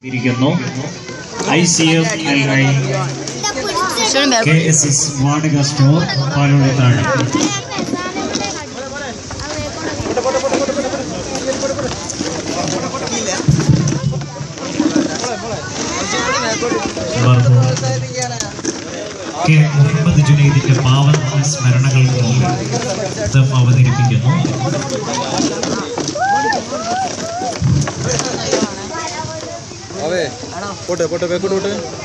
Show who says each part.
Speaker 1: ഇരിക്കുന്നു I C F L I K S S വാടക store Paloli താഴെ കെ മുഹമ്മദ് ജുനൈദിന്റെ പാവന സ്മരണകൾക്ക് നൃത്തം അവതരിപ്പിക്കുന്നു
Speaker 2: അവേ പോട്ടെ പോട്ടെ വേക്കോട്ട് പോട്ടെ